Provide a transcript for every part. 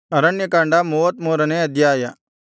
ಅರಣ್ಯಕಾಂಡ ಮೂವತ್ತಮೂರನೇ ಅಧ್ಯಾಯ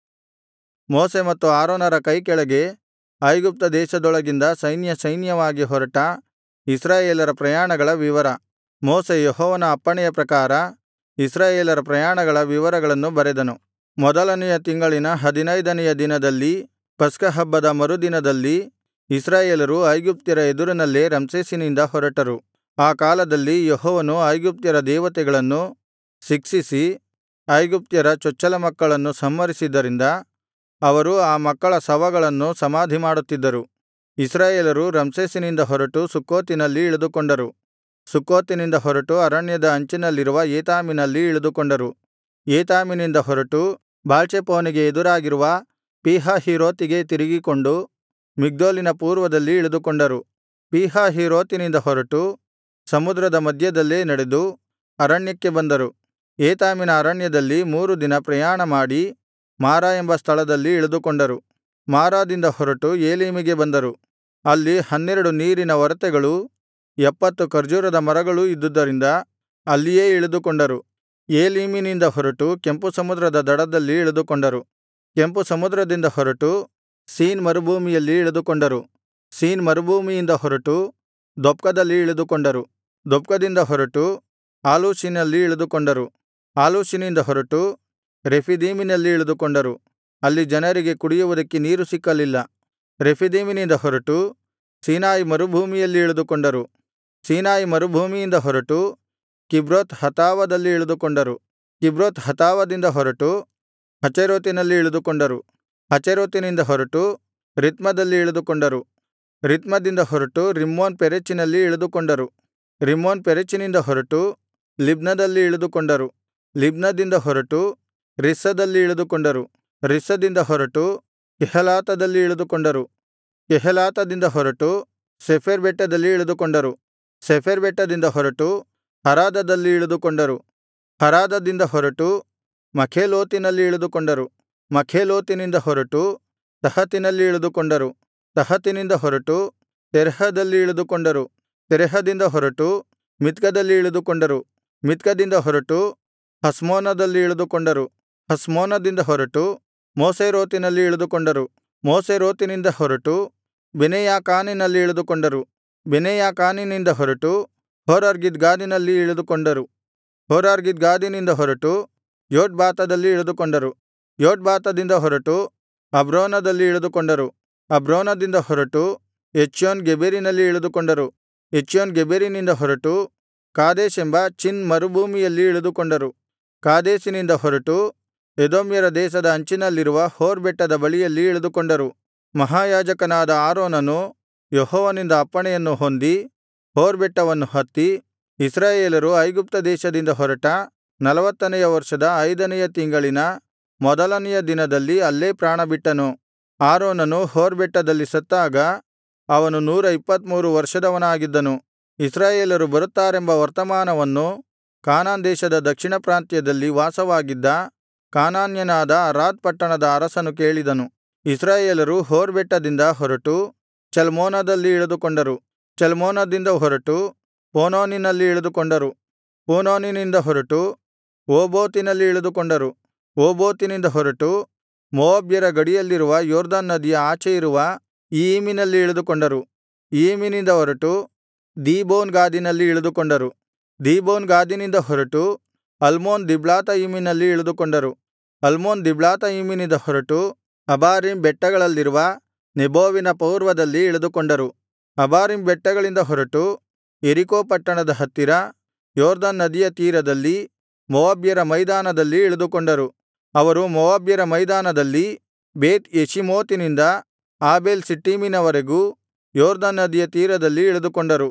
ಮೋಶೆ ಮತ್ತು ಆರೋನರ ಕೈಕೆಳಗೆ ಐಗುಪ್ತ ದೇಶದೊಳಗಿಂದ ಸೈನ್ಯ ಸೈನ್ಯವಾಗಿ ಹೊರಟ ಇಸ್ರಾಯೇಲರ ಪ್ರಯಾಣಗಳ ವಿವರ ಮೋಶೆ ಯೆಹೋವನ ಅಪ್ಪಣೆಯ ಪ್ರಕಾರ ಇಸ್ರಾಯೇಲರ ಪ್ರಯಾಣಗಳ ವಿವರಗಳನ್ನು ಬರೆದನು ಮೊದಲನೆಯ ತಿಂಗಳಿನ ಹದಿನೈದನೆಯ ದಿನದಲ್ಲಿ ಪಸ್ಕಹಬ್ಬದ ಮರುದಿನದಲ್ಲಿ ಇಸ್ರಾಯೇಲರು ಐಗುಪ್ತ್ಯರ ಎದುರಿನಲ್ಲೇ ರಮ್ಸೇಸಿನಿಂದ ಹೊರಟರು ಆ ಕಾಲದಲ್ಲಿ ಯೆಹೋವನು ಐಗುಪ್ತ್ಯರ ದೇವತೆಗಳನ್ನು ಶಿಕ್ಷಿಸಿ ಐಗುಪ್ತ್ಯರ ಚೊಚ್ಚಲಮಕ್ಕಳನ್ನು ಸಂಹರಿಸಿದ್ದರಿಂದ ಅವರು ಆ ಮಕ್ಕಳ ಶವಗಳನ್ನು ಸಮಾಧಿಮಾಡುತ್ತಿದ್ದರು ಇಸ್ರಾಯೇಲರು ರಮ್ಸೇಸಿನಿಂದ ಹೊರಟು ಸುಕ್ಕೋತಿನಲ್ಲಿ ಇಳಿದುಕೊಂಡರು ಸುಕ್ಕೋತಿನಿಂದ ಹೊರಟು ಅರಣ್ಯದ ಅಂಚಿನಲ್ಲಿರುವ ಏತಾಮಿನಲ್ಲಿ ಇಳಿದುಕೊಂಡರು ಏತಾಮಿನಿಂದ ಹೊರಟು ಬಾಳ್ಚೆಫೋನಿಗೆ ಎದುರಾಗಿರುವ ಪೀಹಹೀರೋತಿಗೆ ತಿರುಗಿಕೊಂಡು ಮಿಗ್ದೋಲಿನ ಪೂರ್ವದಲ್ಲಿ ಇಳಿದುಕೊಂಡರು ಪೀಹಹೀರೋತಿನಿಂದ ಹೊರಟು ಸಮುದ್ರದ ಮಧ್ಯದಲ್ಲೇ ನಡೆದು ಅರಣ್ಯಕ್ಕೆ ಬಂದರು ಏತಾಮಿನ ಅರಣ್ಯದಲ್ಲಿ ಮೂರು ದಿನ ಪ್ರಯಾಣಮಾಡಿ ಮಾರಾ ಎಂಬ ಸ್ಥಳದಲ್ಲಿ ಇಳಿದುಕೊಂಡರು ಮಾರಾದಿಂದ ಹೊರಟು ಏಲೀಮಿಗೆ ಬಂದರು ಅಲ್ಲಿ ಹನ್ನೆರಡು ನೀರಿನ ಒರತೆಗಳೂ ಎಪ್ಪತ್ತು ಖರ್ಜೂರದ ಮರಗಳೂ ಇದ್ದುದರಿಂದ ಅಲ್ಲಿಯೇ ಇಳಿದುಕೊಂಡರು ಏಲೀಮಿನಿಂದ ಹೊರಟು ಕೆಂಪು ಸಮುದ್ರದ ದಡದಲ್ಲಿ ಇಳಿದುಕೊಂಡರು ಕೆಂಪು ಸಮುದ್ರದಿಂದ ಹೊರಟು ಸೀನ್ ಮರುಭೂಮಿಯಲ್ಲಿ ಇಳಿದುಕೊಂಡರು ಸೀನ್ ಮರುಭೂಮಿಯಿಂದ ಹೊರಟು ದೊಪ್ಕದಲ್ಲಿ ಇಳಿದುಕೊಂಡರು ದೊಪ್ಕದಿಂದ ಹೊರಟು ಆಲೂಷಿನಲ್ಲಿ ಇಳಿದುಕೊಂಡರು ಆಲೂಷಿನಿಂದ ಹೊರಟು ರೆಫೀದೀಮಿನಲ್ಲಿ ಇಳಿದುಕೊಂಡರು ಅಲ್ಲಿ ಜನರಿಗೆ ಕುಡಿಯುವುದಕ್ಕೆ ನೀರು ಸಿಕ್ಕಲಿಲ್ಲ ರೆಫೀದೀಮಿನಿಂದ ಹೊರಟು ಸೀನಾಯಿ ಮರುಭೂಮಿಯಲ್ಲಿ ಇಳಿದುಕೊಂಡರು ಸೀನಾಯಿ ಮರುಭೂಮಿಯಿಂದ ಹೊರಟು ಕಿಬ್ರೋತ್ ಹತಾವದಲ್ಲಿ ಇಳಿದುಕೊಂಡರು ಕಿಬ್ರೋತ್ ಹತಾವದಿಂದ ಹೊರಟು ಹಚೇರೋತಿನಲ್ಲಿ ಇಳಿದುಕೊಂಡರು ಹಚೇರೋತಿನಿಂದ ಹೊರಟು ರಿತ್ಮದಲ್ಲಿ ಇಳಿದುಕೊಂಡರು ರಿತ್ಮದಿಂದ ಹೊರಟು ರಿಮ್ಮೋನ್ ಪೆರೆಚಿನಲ್ಲಿ ಇಳಿದುಕೊಂಡರು ರಿಮ್ಮೋನ್ ಪೆರೆಚಿನಿಂದ ಹೊರಟು ಲಿಬ್ನದಲ್ಲಿ ಇಳಿದುಕೊಂಡರು ಲಿಬ್ನದಿಂದ ಹೊರಟು ರಿಸ್ಸದಲ್ಲಿ ಇಳಿದುಕೊಂಡರು ರಿಸ್ಸದಿಂದ ಹೊರಟು ಕೆಹೇಲಾತದಲ್ಲಿ ಇಳಿದುಕೊಂಡರು ಕೆಹೇಲಾತದಿಂದ ಹೊರಟು ಶೆಫೆರ್ ಬೆಟ್ಟದಲ್ಲಿ ಇಳಿದುಕೊಂಡರು ಶೆಫೆರ್ ಬೆಟ್ಟದಿಂದ ಹೊರಟು ಹರಾದದಲ್ಲಿ ಇಳಿದುಕೊಂಡರು ಹರಾದದಿಂದ ಹೊರಟು ಮಖೇಲೋತಿನಲ್ಲಿ ಇಳಿದುಕೊಂಡರು ಮಖೇಲೋತಿನಿಂದ ಹೊರಟು ತಹತಿನಲ್ಲಿ ಇಳಿದುಕೊಂಡರು ತಹತಿನಿಂದ ಹೊರಟು ತೆರಹದಲ್ಲಿ ಇಳಿದುಕೊಂಡರು ತೆರಹದಿಂದ ಹೊರಟು ಮಿತ್ಕದಲ್ಲಿ ಇಳಿದುಕೊಂಡರು ಮಿತ್ಕದಿಂದ ಹೊರಟು ಹಷ್ಮೋನದಲ್ಲಿ ಇಳಿದುಕೊಂಡರು ಹಷ್ಮೋನದಿಂದ ಹೊರಟು ಮೋಸೇರೋತಿನಲ್ಲಿ ಇಳಿದುಕೊಂಡರು ಮೋಸೇರೋತಿನಿಂದ ಹೊರಟು ಬೆನೇಯಾಕಾನಿನಲ್ಲಿ ಇಳಿದುಕೊಂಡರು ಬೆನೇಯಾಕಾನಿನಿಂದ ಹೊರಟು ಹೋರ್ಹಗಿದ್ಗಾದಿನಲ್ಲಿ ಇಳಿದುಕೊಂಡರು ಹೋರ್ಹಗಿದ್ಗಾದಿನಿಂದ ಹೊರಟು ಯೋಟ್ಬಾತದಲ್ಲಿ ಇಳಿದುಕೊಂಡರು ಯೋಟ್ಬಾತದಿಂದ ಹೊರಟು ಅಬ್ರೋನದಲ್ಲಿ ಇಳಿದುಕೊಂಡರು ಅಬ್ರೋನದಿಂದ ಹೊರಟು ಎಚ್ಯೋನ್ ಗೆಬೆರಿನಲ್ಲಿ ಇಳಿದುಕೊಂಡರು ಎಚ್ಯೋನ್ ಗೆಬೆರಿನಿಂದ ಹೊರಟು ಕಾದೇಶ್ ಎಂಬ ಚಿನ್ ಮರುಭೂಮಿಯಲ್ಲಿ ಇಳಿದುಕೊಂಡರು ಕಾದೇಶಿನಿಂದ ಹೊರಟು ಎದೋಮ್ಯರ ದೇಶದ ಅಂಚಿನಲ್ಲಿರುವ ಹೋರ್ ಬೆಟ್ಟದ ಬಳಿಯಲ್ಲಿ ಇಳಿದುಕೊಂಡರು ಮಹಾಯಾಜಕನಾದ ಆರೋನನು ಯೆಹೋವನಿಂದ ಅಪ್ಪಣೆಯನ್ನು ಹೊಂದಿ ಹೋರ್ ಬೆಟ್ಟವನ್ನು ಹತ್ತಿ ಇಸ್ರಾಯೇಲರು ಐಗುಪ್ತ ದೇಶದಿಂದ ಹೊರಟ ನಲವತ್ತನೆಯ ವರ್ಷದ ಐದನೆಯ ತಿಂಗಳಿನ ಮೊದಲನೆಯ ದಿನದಲ್ಲಿ ಅಲ್ಲೇ ಪ್ರಾಣಬಿಟ್ಟನು ಆರೋನನು ಹೋರ್ ಬೆಟ್ಟದಲ್ಲಿ ಸತ್ತಾಗ ಅವನು ನೂರ ಇಪ್ಪತ್ತಮೂರು ವರ್ಷದವನಾಗಿದ್ದನು ಇಸ್ರಾಯೇಲರು ಬರುತ್ತಾರೆಂಬ ವರ್ತಮಾನವನ್ನು ಕಾನಾನ್ ದೇಶದ ದಕ್ಷಿಣ ಪ್ರಾಂತ್ಯದಲ್ಲಿ ವಾಸವಾಗಿದ್ದ ಕಾನಾನ್ಯನಾದ ಅರಾದ್ ಪಟ್ಟಣದ ಅರಸನು ಕೇಳಿದನು ಇಸ್ರಾಯೇಲರು ಹೋರ್ ಬೆಟ್ಟದಿಂದ ಹೊರಟು ಚಲ್ಮೋನದಲ್ಲಿ ಇಳಿದುಕೊಂಡರು ಚಲ್ಮೋನದಿಂದ ಹೊರಟು ಪೂನೋನಿನಲ್ಲಿ ಇಳಿದುಕೊಂಡರು ಪೂನೋನಿನಿಂದ ಹೊರಟು ಓಬೋತಿನಲ್ಲಿ ಇಳಿದುಕೊಂಡರು ಓಬೋತಿನಿಂದ ಹೊರಟು ಮೋವಾಬ್ಯರ ಗಡಿಯಲ್ಲಿರುವ ಯೊರ್ದನ್ ನದಿಯ ಆಚೆ ಇರುವ ಈಮಿನಲ್ಲಿ ಇಳಿದುಕೊಂಡರು ಈಮಿನಿಂದ ಹೊರಟು ದೀಬೋನ್ ಗಾದಿನಲ್ಲಿ ಇಳಿದುಕೊಂಡರು ದೀಬೋನ್ ಗಾದಿನಿಂದ ಹೊರಟು ಅಲ್ಮೋನ್ ದಿಬ್ಲಾತಯಿಮಿನಲ್ಲಿ ಇಳಿದುಕೊಂಡರು ಅಲ್ಮೋನ್ ದಿಬ್ಲಾತಯಿಮಿನಿಂದ ಹೊರಟು ಅಬಾರೀಮ್ ಬೆಟ್ಟಗಳಲ್ಲಿರುವ ನೆಬೋವಿನ ಪೂರ್ವದಲ್ಲಿ ಇಳಿದುಕೊಂಡರು ಅಬಾರೀಮ್ ಬೆಟ್ಟಗಳಿಂದ ಹೊರಟು ಯೆರಿಕೋ ಪಟ್ಟಣದ ಹತ್ತಿರ ಯೊರ್ದನ್ ನದಿಯ ತೀರದಲ್ಲಿ ಮೋವಾಬ್ಯರ ಮೈದಾನದಲ್ಲಿ ಇಳಿದುಕೊಂಡರು ಅವರು ಮೋವಾಬ್ಯರ ಮೈದಾನದಲ್ಲಿ ಬೇತ್ ಯೆಷೀಮೋತಿನಿಂದ ಆಬೇಲ್ ಶಿಟ್ಟೀಮಿನವರೆಗೂ ಯೊರ್ದನ್ ನದಿಯ ತೀರದಲ್ಲಿ ಇಳಿದುಕೊಂಡರು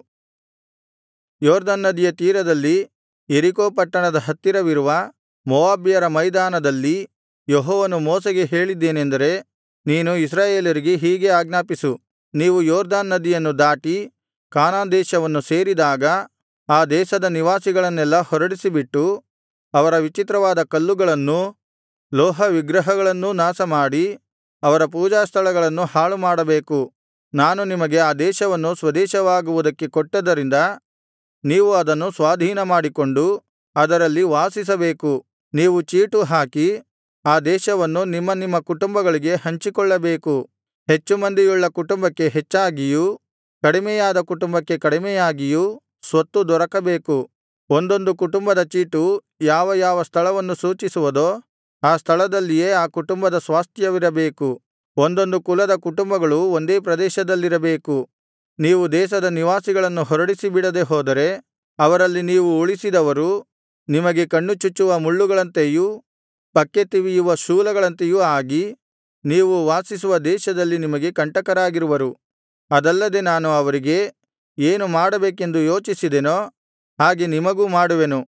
ಯೊರ್ದನ್ ನದಿಯ ತೀರದಲ್ಲಿ ಯೆರಿಕೋ ಪಟ್ಟಣದ ಹತ್ತಿರವಿರುವ ಮೋವಾಬ್ಯರ ಮೈದಾನದಲ್ಲಿ ಯೆಹೋವನು ಮೋಶೆಗೆ ಹೇಳಿದ್ದೇನೆಂದರೆ ನೀನು ಇಸ್ರಾಯೇಲರಿಗೆ ಹೀಗೆ ಆಜ್ಞಾಪಿಸು ನೀವು ಯೊರ್ದನ್ ನದಿಯನ್ನು ದಾಟಿ ಕಾನಾನ್ ದೇಶವನ್ನು ಸೇರಿದಾಗ ಆ ದೇಶದ ನಿವಾಸಿಗಳನ್ನೆಲ್ಲಾ ಹೊರಡಿಸಿಬಿಟ್ಟು ಅವರ ವಿಚಿತ್ರವಾದ ಕಲ್ಲುಗಳನ್ನೂ ಲೋಹ ವಿಗ್ರಹಗಳನ್ನೂ ನಾಶಮಾಡಿ ಅವರ ಪೂಜಾಸ್ಥಳಗಳನ್ನು ಹಾಳುಮಾಡಬೇಕು ನಾನು ನಿಮಗೆ ಆ ದೇಶವನ್ನು ಸ್ವದೇಶವಾಗುವುದಕ್ಕೆ ಕೊಟ್ಟದರಿಂದ ನೀವು ಅದನ್ನು ಸ್ವಾಧೀನಮಾಡಿಕೊಂಡು ಅದರಲ್ಲಿ ವಾಸಿಸಬೇಕು ನೀವು ಚೀಟು ಹಾಕಿ ಆ ದೇಶವನ್ನು ನಿಮ್ಮ ನಿಮ್ಮ ಕುಟುಂಬಗಳಿಗೆ ಹಂಚಿಕೊಳ್ಳಬೇಕು ಹೆಚ್ಚು ಮಂದಿಯುಳ್ಳ ಕುಟುಂಬಕ್ಕೆ ಹೆಚ್ಚಾಗಿಯೂ ಕಡಿಮೆಯಾದ ಕುಟುಂಬಕ್ಕೆ ಕಡಿಮೆಯಾಗಿಯೂ ಸ್ವತ್ತು ದೊರಕಬೇಕು ಒಂದೊಂದು ಕುಟುಂಬದ ಚೀಟು ಯಾವ ಯಾವ ಸ್ಥಳವನ್ನು ಸೂಚಿಸುವುದೋ ಆ ಸ್ಥಳದಲ್ಲಿಯೇ ಆ ಕುಟುಂಬದ ಸ್ವಾಸ್ತ್ಯವಿರಬೇಕು ಒಂದೊಂದು ಕುಲದ ಕುಟುಂಬಗಳು ಒಂದೇ ಪ್ರದೇಶದಲ್ಲಿರಬೇಕು ನೀವು ದೇಶದ ನಿವಾಸಿಗಳನ್ನು ಹೊರಡಿಸಿಬಿಡದೆ ಹೋದರೆ ಅವರಲ್ಲಿ ನೀವು ಉಳಿಸಿದವರು ನಿಮಗೆ ಕಣ್ಣುಚುಚ್ಚುವ ಮುಳ್ಳುಗಳಂತೆಯೂ ಪಕ್ಕೆ ತಿವಿಯುವ ಶೂಲಗಳಂತೆಯೂ ಆಗಿ ನೀವು ವಾಸಿಸುವ ದೇಶದಲ್ಲಿ ನಿಮಗೆ ಕಂಟಕರಾಗಿರುವರು ಅದಲ್ಲದೆ ನಾನು ಅವರಿಗೆ ಏನು ಮಾಡಬೇಕೆಂದು ಯೋಚಿಸಿದೆನೋ ಹಾಗೆ ನಿಮಗೂ ಮಾಡುವೆನು